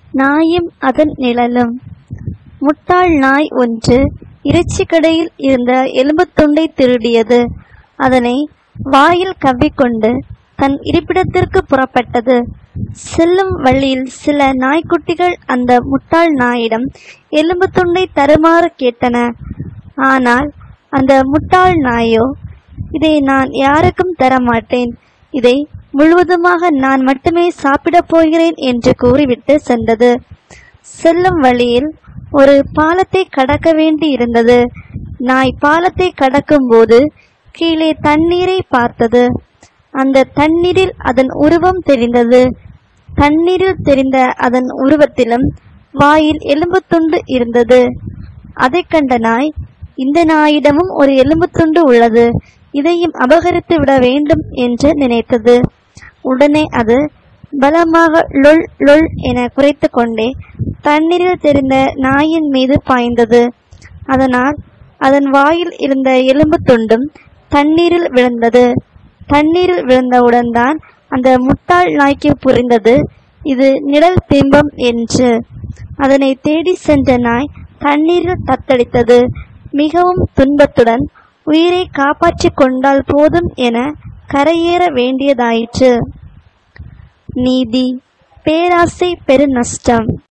நாயும் அதன் நிழலும் முட்டாள் நாய் ஒன்று இறைச்சி கடையில் இருந்த எலும்புத் துண்டை திருடியது அதனை வாயில் கவ்விக்கொண்டு தன் இருப்பிடத்திற்கு புறப்பட்டது செல்லும் வழியில் சில நாய்க்குட்டிகள் அந்த முட்டாள் நாயிடம் எலும்புத் துண்டை தருமாறு கேட்டன ஆனால் அந்த முட்டாள் நாயோ இதை நான் யாருக்கும் தரமாட்டேன் இதை முழுவதுமாக நான் மட்டுமே சாப்பிடப் போகிறேன் என்று கூறிவிட்டு சென்றது செல்லும் வழியில் ஒரு பாலத்தை கடக்க வேண்டி இருந்தது நாய் பாலத்தை கடக்கும்போது கீழே தண்ணீரை பார்த்தது அந்த தண்ணீரில் அதன் உருவம் தெரிந்தது தண்ணீரில் தெரிந்த அதன் உருவத்திலும் வாயில் எலும்புத் துண்டு இருந்தது அதைக் கண்ட நாய் இந்த நாயிடமும் ஒரு எலும்புத் துண்டு உள்ளது இதையும் அபகரித்து விட வேண்டும் என்று நினைத்தது உடனே அது பலமாக லொல் லொல் என குறைத்து கொண்டே தண்ணீரில் தெரிந்த நாயின் மீது பாய்ந்தது அதனால் அதன் வாயில் இருந்த எலும்புத் துண்டும் தண்ணீரில் விழுந்தது தண்ணீரில் விழுந்தவுடன் தான் அந்த முட்டாள் நாய்க்கு புரிந்தது இது நிழல் பிம்பம் என்று அதனை தேடி சென்ற நாய் தண்ணீரில் தத்தளித்தது மிகவும் துன்பத்துடன் உயிரை காப்பாற்றிக் கொண்டால் போதும் என கரையேற வேண்டியதாயிற்று நீதி பேராசை பெருநஷ்டம்